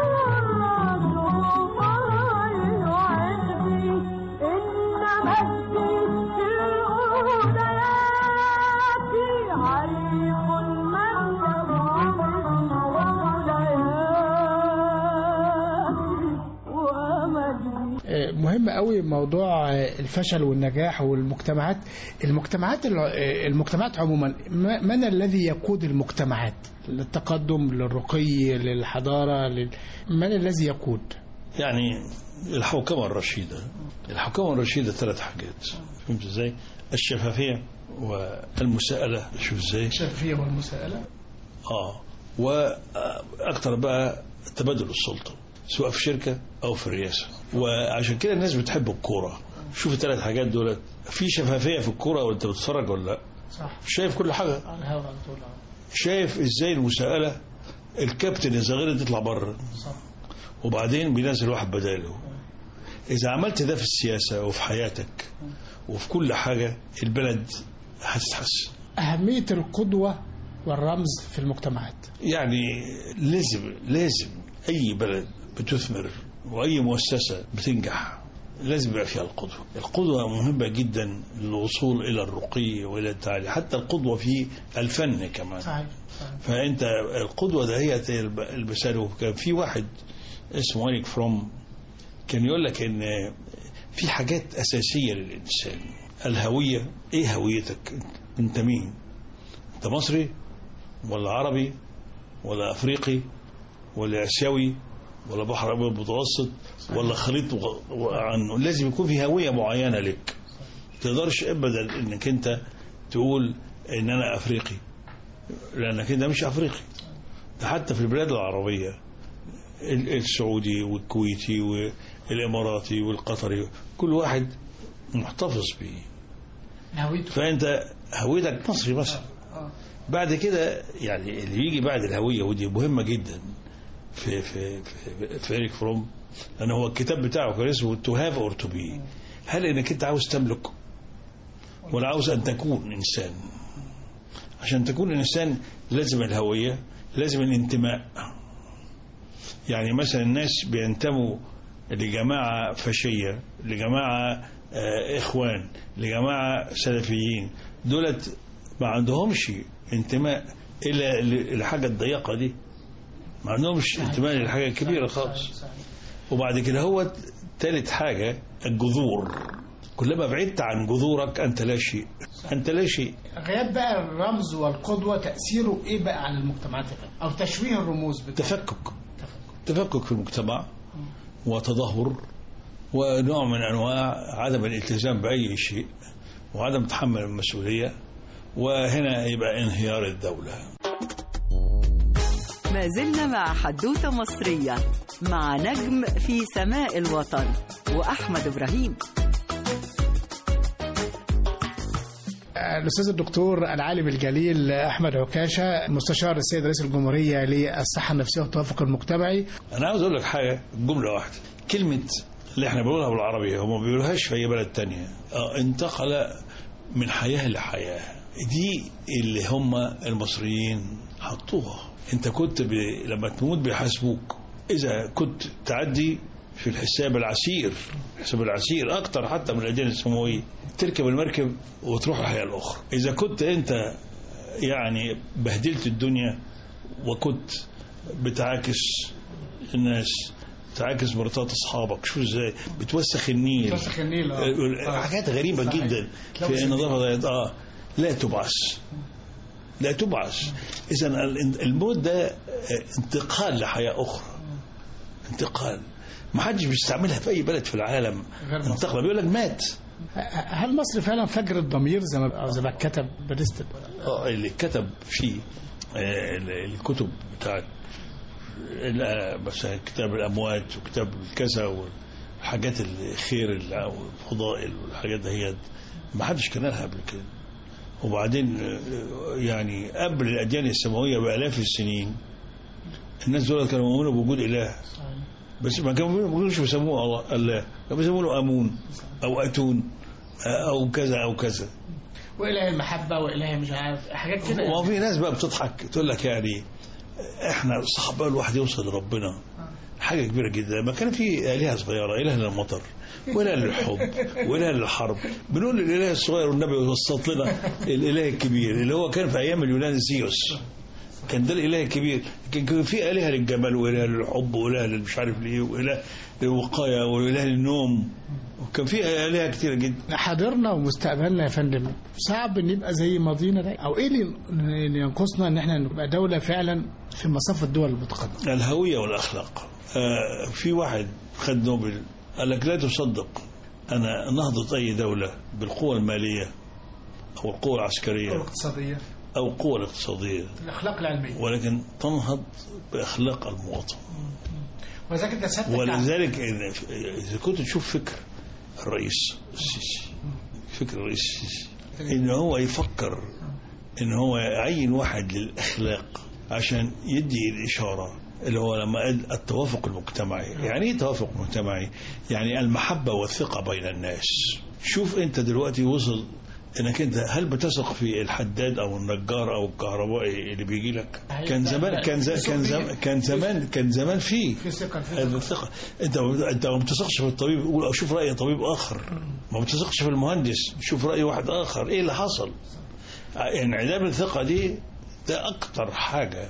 مهم قوي موضوع الفشل والنجاح والمجتمعات المجتمعات المجتمعات عموما ما- من الذي يقود المجتمعات للتقدم للرقي للحضارة لل... من الذي يقود يعني الحوكمة الرشيدة الحوكمة الرشيدة ثلاث حاجات فهمت ازاي؟ الشفافية والمساءلة شوف ازاي؟ الشفافية والمساءلة اه واكتر بقى تبادل السلطه سواء في شركه او في الرئاسه وعشان كده الناس بتحب الكوره شوف الثلاث حاجات دول في شفافيه في الكوره وانت بتتفرج ولا لا صح شايف كل حاجه على الهواء على طول شايف ازاي المساءله الكابتن الصغير تطلع بره صح وبعدين بينزل واحد بداله اذا عملت ده في السياسه وفي حياتك وفي كل حاجه البلد هتتحسن أهمية القدوة والرمز في المجتمعات يعني لازم لازم اي بلد بتثمر واي مؤسسه بتنجح لازم يبقى فيها القدوه القدوه مهمه جدا للوصول الى الرقي والى التعالي حتى القدوه في الفن كمان صحيح صحيح فانت القدوه ده هي المثال كان في واحد اسمه إريك فروم كان يقول لك ان في حاجات اساسيه للانسان الهويه ايه هويتك انت مين انت مصري ولا عربي ولا افريقي ولا اسيوي ولا بحر ابيض متوسط ولا خليط وغ- عنه لازم يكون في هويه معينه لك تقدرش ابدا انك انت تقول ان انا افريقي لانك انت مش افريقي ده حتى في البلاد العربيه ال- السعودي والكويتي والاماراتي والقطري كل واحد محتفظ بيه هويته فانت هويتك مصري مثلا بعد كده يعني اللي يجي بعد الهويه ودي مهمه جدا في في في, في إريك فروم لان هو الكتاب بتاعه كان اسمه تو هاف اور تو بي هل انك انت عاوز تملك ولا عاوز ان تكون انسان عشان تكون انسان لازم الهويه لازم الانتماء يعني مثلا الناس بينتموا لجماعه فاشيه لجماعه آه، اخوان لجماعه سلفيين دولت ما عندهمش انتماء الى الحاجه الضيقه دي ما عندهمش انتماء للحاجه الكبيره خالص وبعد كده هو ثالث حاجه الجذور كلما بعدت عن جذورك انت لا شيء انت لا شيء غياب بقى الرمز والقدوة تأثيره إيه بقى على المجتمعات أو تشويه الرموز بتاعه تفكك تفكك في المجتمع وتدهور ونوع من انواع عدم الالتزام باي شيء وعدم تحمل المسؤوليه وهنا يبقى انهيار الدوله ما زلنا مع حدوتة مصرية مع نجم في سماء الوطن وأحمد إبراهيم الأستاذ الدكتور العالم الجليل أحمد عكاشة مستشار السيد رئيس الجمهورية للصحة النفسية والتوافق المجتمعي انا عاوز اقول لك حاجه جمله واحده كلمه اللي احنا بنقولها بالعربيه هم ما بيقولوهاش في اي بلد تانية اه انتقل من حياه لحياه دي اللي هم المصريين حطوها انت كنت ب... لما تموت بيحاسبوك اذا كنت تعدي في الحساب العسير الحساب العسير اكتر حتى من الاديان السماويه تركب المركب وتروح الحياه الاخرى اذا كنت انت يعني بهدلت الدنيا وكنت بتعاكس الناس تعاكس مراتات اصحابك شوف ازاي بتوسخ النيل بتوسخ النيل، آه. آه، حاجات غريبه صحيح. جدا تلوث في النظافه ديت اه لا تبعث لا تبعث اذا ال- الموت ده آه، انتقال لحياه اخرى انتقال ما حدش بيستعملها في اي بلد في العالم غير مصر. انتقل بيقول لك مات هل مصر فعلا فجر الضمير زي ما زي ما كتب بريست اه اللي كتب فيه آه، ال- الكتب بتاعت ال- مثلا كتاب الاموات وكتاب الكذا والحاجات الخير ال- والفضائل والحاجات دهيت ما حدش كان لها قبل كده وبعدين آه، يعني قبل الاديان السماويه بالاف السنين الناس دول كانوا يؤمنوا بوجود اله بس ما كانوا ما كانوش بيسموه الله الله كانوا بيسموه له امون او اتون آه، او كذا او كذا وإله المحبة وإله مش عارف حاجات كده ما في ناس بقى بتضحك تقول لك يعني احنا صعب بقى الواحد يوصل لربنا حاجه كبيره جدا ما كان في الهه صغيره اله للمطر واله للحب واله للحرب بنقول الاله الصغير والنبي وسط لنا الاله الكبير اللي هو كان في ايام اليونان زيوس كان ده الاله الكبير كان كان في الهه للجمال واله للحب واله للمش عارف ليه واله للوقايه واله للنوم وكان في الهه كتيره جدا حاضرنا ومستقبلنا يا فندم صعب نبقى زي ماضينا ده او ايه اللي اللي ينقصنا ان احنا نبقى دوله فعلا في مصاف الدول المتقدمه الهويه والاخلاق آه في واحد خد نوبل قال لك لا تصدق أن نهضة أي دولة بالقوة المالية أو القوة العسكرية الاقتصاديه أو القوة الاقتصادية الاخلاق العلميه ولكن تنهض بأخلاق المواطن وذلك انت سيادتك ولذلك إذا- إذا كنت تشوف فكر الرئيس السيسي فكر الرئيس السيسي إن هو يفكر إن هو يعين واحد للأخلاق عشان يدي الإشارة اللي هو لما قال التوافق المجتمعي يعني ايه توافق مجتمعي يعني المحبة والثقة بين الناس شوف انت دلوقتي وصل انك انت هل بتثق في الحداد او النجار او الكهربائي اللي بيجي لك كان زمان كان زمان كان زمان كان زمان كان زمان فيه في ثقه في هذا الثقة انت انت ما بتثقش في الطبيب قول او شوف راي طبيب اخر ما بتثقش في المهندس شوف راي واحد اخر ايه اللي حصل انعدام الثقة دي ده اكتر حاجة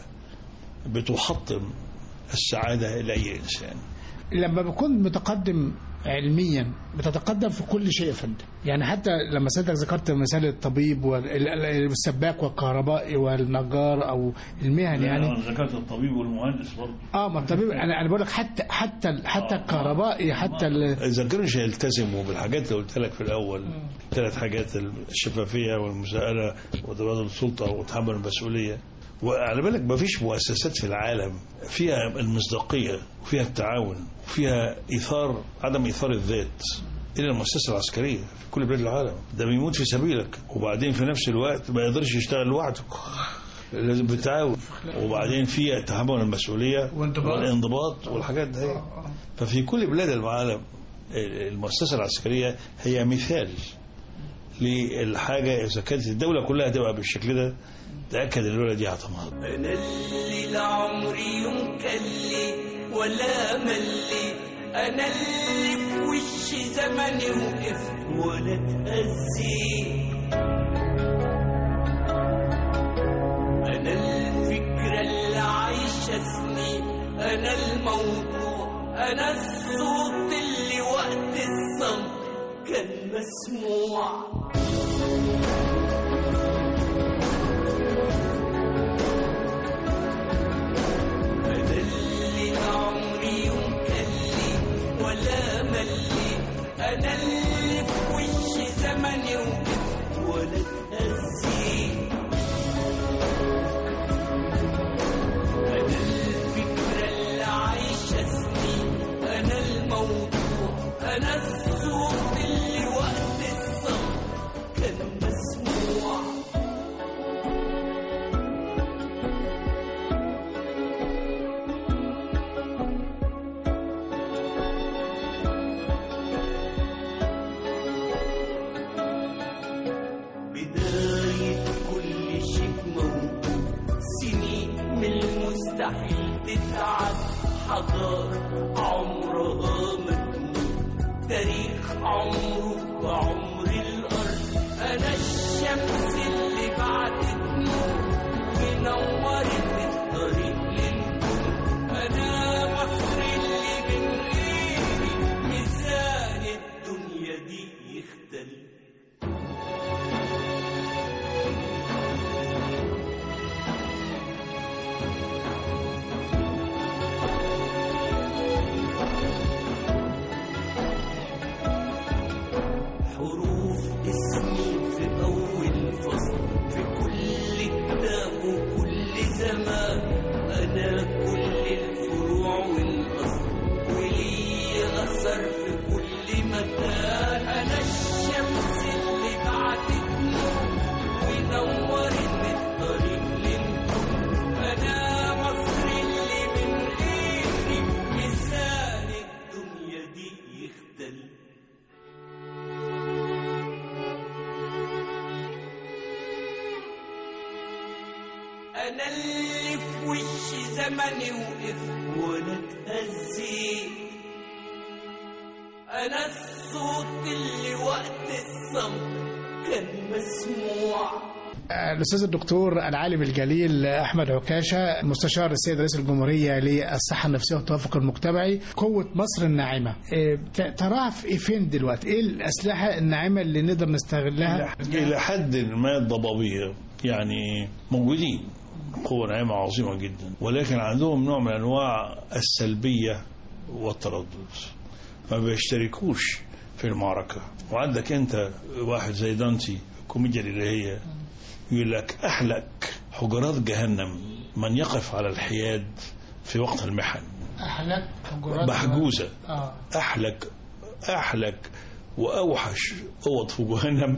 بتحطم السعادة لأي إنسان لما بكون متقدم علميا بتتقدم في كل شيء يا فندم يعني حتى لما سيادتك ذكرت مثال الطبيب والسباك والكهربائي والنجار او المهن يعني ذكرت الطبيب والمهندس برضه اه ما الطبيب انا انا بقول لك حتى حتى حتى الكهربائي حتى ال- إذا كانوش يلتزموا بالحاجات اللي قلت لك في الأول ثلاث حاجات الشفافية والمساءلة وتبادل السلطة وتحمل المسؤولية وعلى بالك ما فيش مؤسسات في العالم فيها المصداقية وفيها التعاون وفيها إيثار عدم إيثار الذات إلى المؤسسة العسكرية في كل بلاد العالم ده بيموت في سبيلك وبعدين في نفس الوقت ما يقدرش يشتغل لوحده لازم بالتعاون وبعدين في تحمل المسؤولية وانضباط. والانضباط والحاجات دي ففي كل بلاد العالم المؤسسة العسكرية هي مثال للحاجة إذا كانت الدولة كلها تبقى بالشكل ده تأكد الدولة دي هتنهض أنا اللي لعمري يوم كلي ولا ملي أنا اللي في وش زمني وقفت ولا اتأذيت أنا الفكرة اللي عايشة سنين أنا الموضوع أنا الصوت اللي وقت الصمت كان مسموع أنا اللي عمري يوم كلي ولا ملي أنا اللي في وش زمني وقفت ولا اتأذيت أنا الفكرة اللي عايشة سنين أنا الموضوع أنا الصوت اللي وقت الصمت كان مسموع بداية كل شيء موجود سنين من المستحيل تتعب حضارة عمرها ما تموت تاريخ عمره وعمر الأرض أنا الشمس اللي بعدت نور ونورت الطريق للكون أنا مصر اللي من غيري ميزان الدنيا دي يختلف حروف اسمي في أول فصل في كل كتاب وكل زمان أنا كل الفروع والأصل ولي أثر في كل مكان أنا الشمس اللي بعتت نور ونورت الطريق للكون أنا مصر اللي من غيري ميزان الدنيا دي يختلف أنا اللي في وش زمني وقفت وأنا اتهزيت أنا الصوت اللي وقت الصمت كان مسموع الأستاذ الدكتور العالم الجليل أحمد عكاشة مستشار السيد رئيس الجمهورية للصحة النفسية والتوافق المجتمعي قوة مصر الناعمة إيه، ت- تراها في إيه فين دلوقتي إيه الأسلحة الناعمة اللي نقدر نستغلها إلى حد ما الضبابية يعني موجودين قوة ناعمة عظيمة جدا ولكن عندهم نوع من أنواع السلبية والتردد ما بيشتركوش في المعركة وعندك أنت واحد زي دانتي الكوميديا الإلهية يقول لك أحلك حجرات جهنم من يقف على الحياد في وقت المحن أحلك محجوزة آه. أحلك أحلك وأوحش أوض في جهنم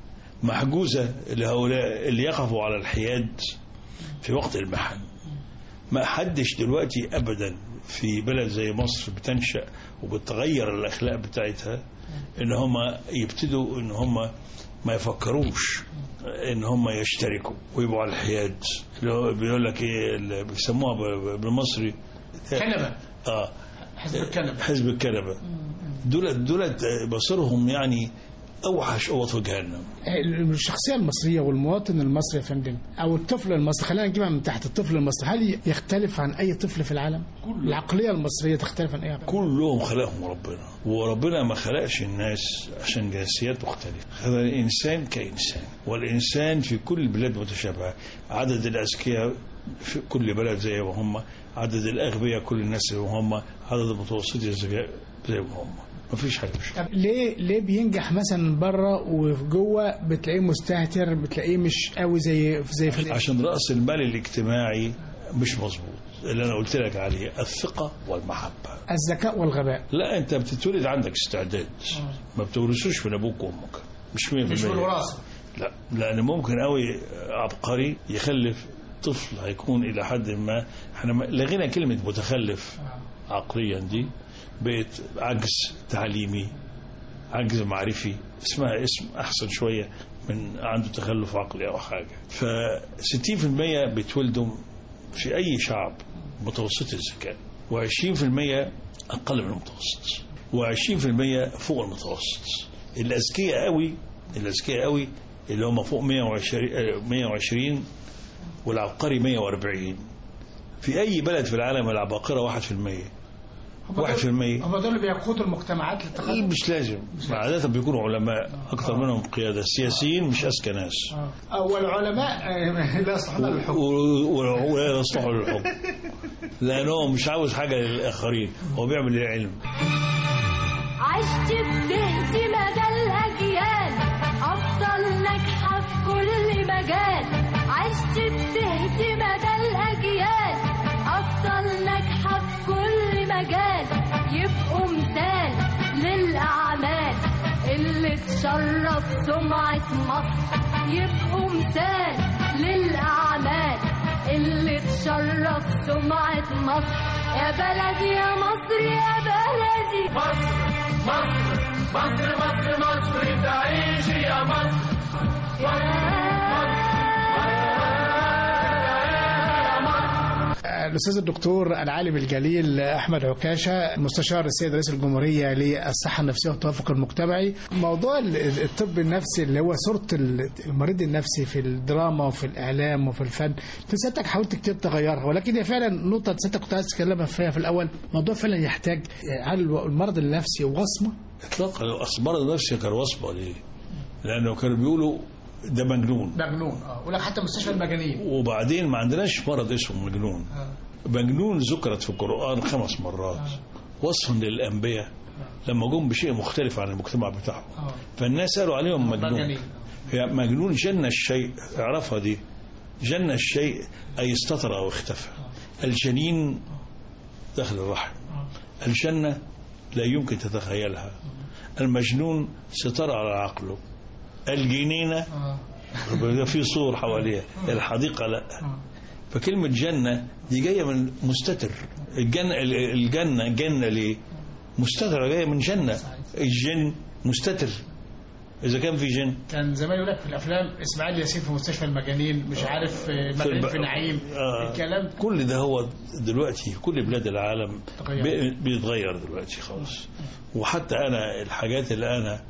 محجوزة لهؤلاء اللي يقفوا على الحياد في وقت المحن ما حدش دلوقتي أبدا في بلد زي مصر بتنشأ وبتغير الأخلاق بتاعتها إن هم يبتدوا إن هم ما يفكروش إن هم يشتركوا ويبقوا على الحياد اللي هو بيقول لك إيه اللي بيسموها ب- بالمصري كنبة اه حزب الكنبة حزب الكنبة دولت دولت مصيرهم يعني اوحش اوض في جهنم الشخصية المصرية والمواطن المصري يا فندم أو الطفل المصري خلينا نجيبها من تحت الطفل المصري هل يختلف عن أي طفل في العالم؟ العقلية المصرية تختلف عن أي عقلية؟ كلهم خلقهم ربنا وربنا ما خلقش الناس عشان جنسيات مختلفة خلق الإنسان كإنسان والإنسان في كل البلاد متشابهة عدد الأذكياء في كل بلد زي ما هم عدد الأغبياء كل الناس زي ما هم عدد المتوسطي الذكاء زي ما هم ما فيش حاجة مش طب ليه ليه بينجح مثلا بره وجوه بتلاقيه مستهتر بتلاقيه مش قوي زي زي في عشان رأس المال الاجتماعي مش مظبوط اللي أنا قلت لك عليه الثقة والمحبة الذكاء والغباء لا أنت بتتولد عندك استعداد ما بتورثوش من أبوك وأمك مش 100% مش بالوراثة لا لأن ممكن قوي عبقري يخلف طفل هيكون إلى حد ما احنا ما- لغينا كلمة متخلف عقليا دي بقت عجز تعليمي عجز معرفي اسمها اسم أحسن شوية من عنده تخلف عقلي أو حاجة ف 60% بيتولدوا في أي شعب متوسط الذكاء و20% أقل من المتوسط و20% فوق المتوسط الأذكياء قوي الأذكياء قوي اللي هم فوق 120 آه، 120 والعبقري 140 في أي بلد في العالم العباقرة 1% 1% هم دول اللي بيقودوا المجتمعات إيه للتقدم مش لازم عادة بيكونوا علماء أكثر منهم قيادة السياسيين مش أذكى ناس والعلماء آه، لا يصلحون للحكم و- و- ولا يصلحوا للحكم لأنه مش عاوز حاجة للآخرين هو بيعمل العلم عشت بتهدي مدى الأجيال أفضل ناجحة في كل مجال عشت بتهدي مدى الأجيال أفضل ناجحة في كل مجال يبقوا مثال للأعمال اللي تشرف سمعة مصر يبقوا مثال للأعمال اللي تشرف سمعة مصر يا بلدي يا مصر يا بلدي الأستاذ الدكتور العالم الجليل أحمد عكاشة مستشار السيد رئيس الجمهورية للصحة النفسية والتوافق المجتمعي موضوع ال- الطب النفسي اللي هو صورة المريض النفسي في الدراما وفي الإعلام وفي الفن في سيادتك حاولت كتير تغيرها ولكن هي فعلا نقطة سيادتك كنت عايز تتكلم فيها في الأول موضوع فعلا يحتاج هل المرض النفسي وصمة إطلاقا أصل المرض النفسي كان وصفة ليه لأنه كانوا بيقولوا ده مجنون مجنون اه ولك حتى مستشفى المجانين وبعدين ما عندناش مرض اسمه مجنون مجنون ذكرت في القرآن خمس مرات وصفا للأنبياء لما جم بشيء مختلف عن المجتمع بتاعهم آه. فالناس قالوا عليهم مجنون مجانين. هي مجنون جن الشيء اعرفها دي جن الشيء أي استطر أو اختفى الجنين داخل الرحم الجنة لا يمكن تتخيلها المجنون ستر على عقله الجنينة يبقى في صور حواليها الحديقة لا فكلمة جنة دي جاية من مستتر الجنة الجنة جنة ليه مستتر جاية من جنة الجن مستتر إذا كان في جن كان زمان يقول لك في الافلام اسماعيل ياسين في مستشفى المجانين مش عارف آه، في المجانين الب- في نعيم آه. الكلام ده. كل ده هو دلوقتي في كل بلاد العالم تغير. بي- بيتغير دلوقتي خالص وحتى انا الحاجات اللي انا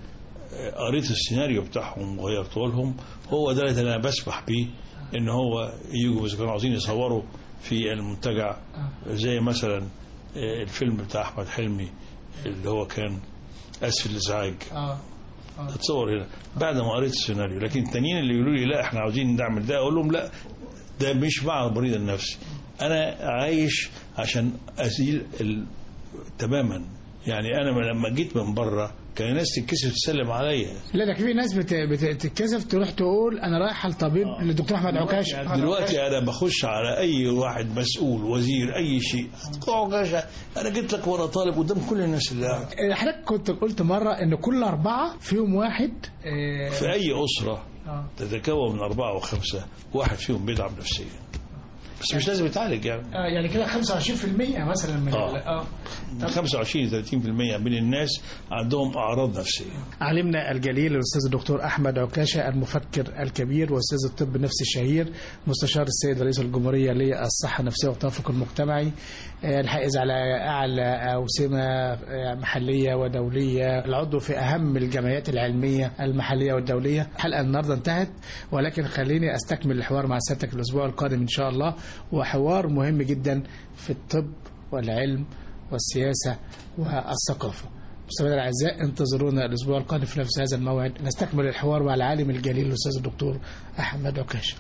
قريت السيناريو بتاعهم وغيرته لهم هو ده اللي انا بسمح بيه ان هو يجوا اذا كانوا عاوزين يصوروا في المنتجع زي مثلا آه، الفيلم بتاع احمد حلمي اللي هو كان اسف الازعاج اه اتصور هنا بعد ما قريت السيناريو لكن التانيين اللي يقولوا لي لا احنا عاوزين نعمل ده اقول لهم لا ده مش مع المريض النفسي انا عايش عشان ازيل ال... تماما يعني انا لما جيت من بره كان الناس تتكسف تسلم عليا لا ده في ناس بت- بت- بتتكسف تروح تقول انا رايح للطبيب للدكتور احمد عكاش دلوقتي انا بخش على اي واحد مسؤول وزير اي شيء عكاشة انا جيت لك وانا طالب قدام كل الناس اللي قاعدة. حضرتك كنت قلت مره ان كل اربعه فيهم واحد آه، في اي اسره آه. تتكون تتكون من اربعه وخمسه واحد فيهم بيتعب نفسيا بس مش لازم يتعالج يعني آه يعني كده 25% مثلا من آه. ال- اه من 25 30% من الناس عندهم اعراض نفسيه علمنا الجليل الاستاذ الدكتور احمد عكاشه المفكر الكبير واستاذ الطب النفسي الشهير مستشار السيد رئيس الجمهوريه للصحه النفسيه والتوافق المجتمعي آه، الحائز على اعلى اوسمه آه، محليه ودوليه العضو في اهم الجمعيات العلميه المحليه والدوليه الحلقه النهارده انتهت ولكن خليني استكمل الحوار مع سيادتك الاسبوع القادم ان شاء الله وحوار مهم جدا في الطب والعلم والسياسه والثقافه مستمعينا الاعزاء انتظرونا الاسبوع القادم في نفس هذا الموعد نستكمل الحوار مع العالم الجليل الاستاذ الدكتور احمد عكاشه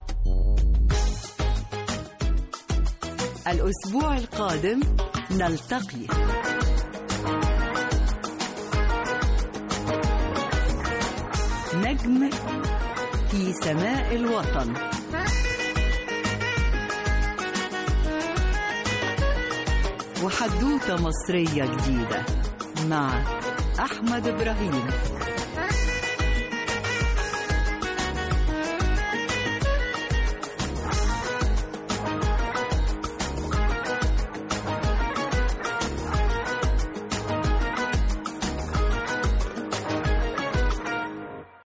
الأسبوع القادم نلتقي نجم في سماء الوطن وحدوتة مصرية جديدة مع أحمد إبراهيم